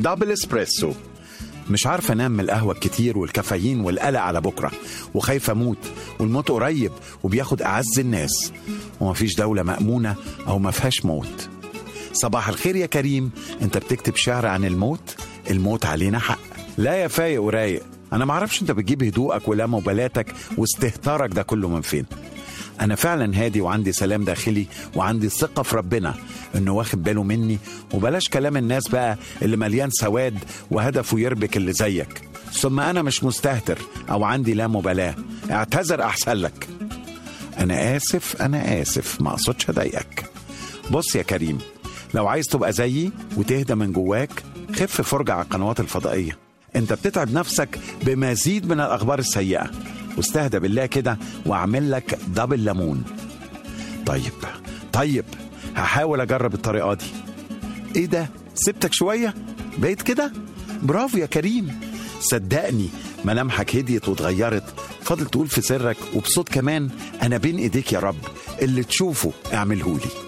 دبل اسبريسو مش عارفة انام من القهوة الكتير والكافيين والقلق على بكرة وخايف اموت والموت قريب وبياخد اعز الناس ومفيش دولة مأمونة او ما فيهاش موت صباح الخير يا كريم انت بتكتب شعر عن الموت الموت علينا حق لا يا فايق ورايق انا معرفش انت بتجيب هدوءك ولا مبالاتك واستهتارك ده كله من فين انا فعلا هادي وعندي سلام داخلي وعندي ثقه في ربنا انه واخد باله مني وبلاش كلام الناس بقى اللي مليان سواد وهدفه يربك اللي زيك ثم انا مش مستهتر او عندي لا مبالاه اعتذر احسن لك انا اسف انا اسف ما اقصدش اضايقك بص يا كريم لو عايز تبقى زيي وتهدى من جواك خف فرجة على القنوات الفضائية انت بتتعب نفسك بمزيد من الاخبار السيئة واستهدى بالله كده واعمل لك دبل ليمون طيب طيب هحاول اجرب الطريقة دي ايه ده سبتك شوية بقيت كده برافو يا كريم صدقني ملامحك هديت واتغيرت فاضل تقول في سرك وبصوت كمان انا بين ايديك يا رب اللي تشوفه اعملهولي